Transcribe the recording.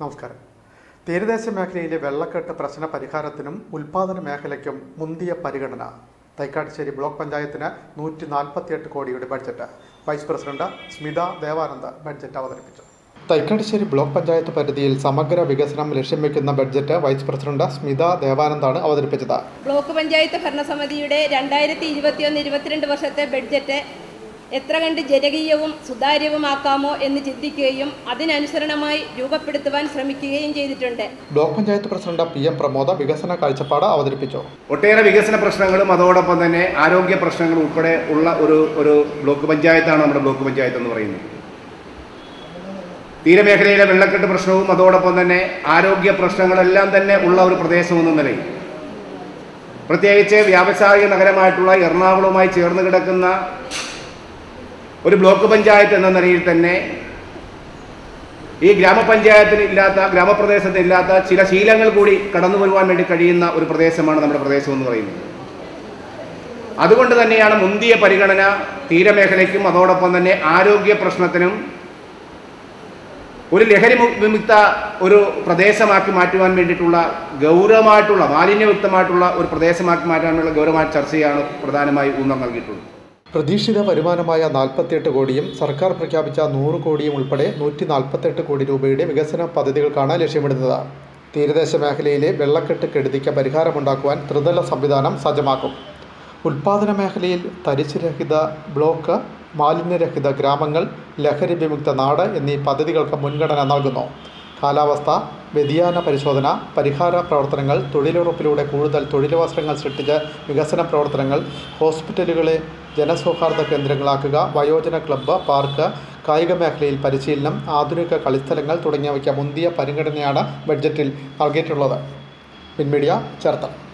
നമസ്കാരം തീരദേശ മേഖലയിലെ വെള്ളക്കെട്ട് പ്രശ്ന പരിഹാരത്തിനും ഉൽപാദന മേഖലയ്ക്കും മുന്തിയ പരിഗണന തൈക്കാട്ടുശ്ശേരി ബ്ലോക്ക് പഞ്ചായത്തിന് നൂറ്റി നാൽപ്പത്തിയെട്ട് കോടിയുടെ budget vice president Smitha Devanand budget അവതരിപ്പിച്ചു തൈക്കാട്ടുശ്ശേരി ബ്ലോക്ക് പഞ്ചായത്ത് പരിധിയിൽ സമഗ്ര വികസനം ലക്ഷ്യം വെക്കുന്ന ബഡ്ജറ്റ് വൈസ് പ്രസിഡന്റ് സ്മിത ദേവാനന്ദാണ് അവതരിപ്പിച്ചത് ബ്ലോക്ക് പഞ്ചായത്ത് ഭരണസമിതിയുടെ രണ്ടായിരത്തി ഇരുപത്തിയൊന്ന് ഇരുപത്തിരണ്ട് വർഷത്തെ ബഡ്ജറ്റ് എത്ര കണ്ട് ജനകീയവും സുതാര്യവുമാക്കാമോ എന്ന് ചിന്തിക്കുകയും അതിനനുസരണമായി രൂപപ്പെടുത്തുവാൻ ശ്രമിക്കുകയും ചെയ്തിട്ടുണ്ട് block panchayat president P M Pramoda വികസന കാഴ്ചപ്പാട് അവതരിപ്പിച്ചു ഒട്ടേറെ വികസന പ്രശ്നങ്ങളും അതോടൊപ്പം തന്നെ ആരോഗ്യ പ്രശ്നങ്ങളും ഉൾപ്പെടെ ഉള്ള ഒരു ഒരു ബ്ലോക്ക് പഞ്ചായത്താണ് നമ്മുടെ ബ്ലോക്ക് പഞ്ചായത്ത് എന്ന് പറയുന്നത് തീരമേഖലയിലെ വെള്ളക്കെട്ട് പ്രശ്നവും അതോടൊപ്പം തന്നെ ആരോഗ്യ പ്രശ്നങ്ങളെല്ലാം തന്നെ ഉള്ള ഒരു പ്രദേശം എന്ന നിലയിൽ പ്രത്യേകിച്ച് വ്യാവസായിക നഗരമായിട്ടുള്ള എറണാകുളവുമായി ചേർന്ന് കിടക്കുന്ന ഒരു ബ്ലോക്ക് പഞ്ചായത്ത് എന്ന നിലയിൽ തന്നെ ഈ ഗ്രാമപഞ്ചായത്തിന് ഇല്ലാത്ത ഗ്രാമപ്രദേശത്ത് ഇല്ലാത്ത ചില ശീലങ്ങൾ കൂടി കടന്നു വരുവാൻ വേണ്ടി കഴിയുന്ന ഒരു പ്രദേശമാണ് നമ്മുടെ പ്രദേശം എന്ന് പറയുന്നത് അതുകൊണ്ട് തന്നെയാണ് മുന്തിയ പരിഗണന തീരമേഖലയ്ക്കും അതോടൊപ്പം തന്നെ ആരോഗ്യ പ്രശ്നത്തിനും ഒരു ലഹരി മു- വിമുക്ത ഒരു പ്രദേശമാക്കി മാറ്റുവാൻ വേണ്ടിയിട്ടുള്ള ഗൗരവമായിട്ടുള്ള മാലിന്യമുക്തമായിട്ടുള്ള ഒരു പ്രദേശമാക്കി മാറ്റാനുള്ള ഗൗരവമായ ചർച്ചയാണ് പ്രധാനമായി ഊന്നൽ നൽകിയിട്ടുള്ളത് പ്രതീക്ഷിത വരുമാനമായ നാൽപ്പത്തിയെട്ട് കോടിയും സർക്കാർ പ്രഖ്യാപിച്ച നൂറ് കോടിയും ഉൾപ്പെടെ നൂറ്റി നാൽപ്പത്തെട്ട് കോടി രൂപയുടെ വികസന പദ്ധതികൾക്കാണ് ലക്ഷ്യമിടുന്നത് തീരദേശ മേഖലയിലെ വെള്ളക്കെട്ട് കെടുതിക്ക് പരിഹാരമുണ്ടാക്കുവാൻ ത്രിതല സംവിധാനം സജ്ജമാക്കും ഉൽപാദന മേഖലയിൽ തരിശുരഹിത ബ്ലോക്ക് മാലിന്യരഹിത ഗ്രാമങ്ങൾ ലഹരി വിമുക്ത നാട് എന്നീ പദ്ധതികൾക്ക് മുൻഗണന നൽകുന്നു കാലാവസ്ഥ വ്യതിയാന പരിശോധന പരിഹാര പ്രവർത്തനങ്ങൾ തൊഴിലുറപ്പിലൂടെ കൂടുതൽ തൊഴിലവസരങ്ങൾ സൃഷ്ടിച്ച് വികസന പ്രവർത്തനങ്ങൾ ഹോസ്പിറ്റലുകളെ ജനസൗഹാർദ്ദ കേന്ദ്രങ്ങളാക്കുക വയോജന ക്ലബ്ബ് പാർക്ക് കായിക മേഖലയിൽ പരിശീലനം ആധുനിക കളിസ്ഥലങ്ങൾ തുടങ്ങിയവയ്ക്ക് മുന്തിയ പരിഗണനയാണ് ബഡ്ജറ്റിൽ നൽകിയിട്ടുള്ളത് പിൻമീഡിയ ചേർത്തല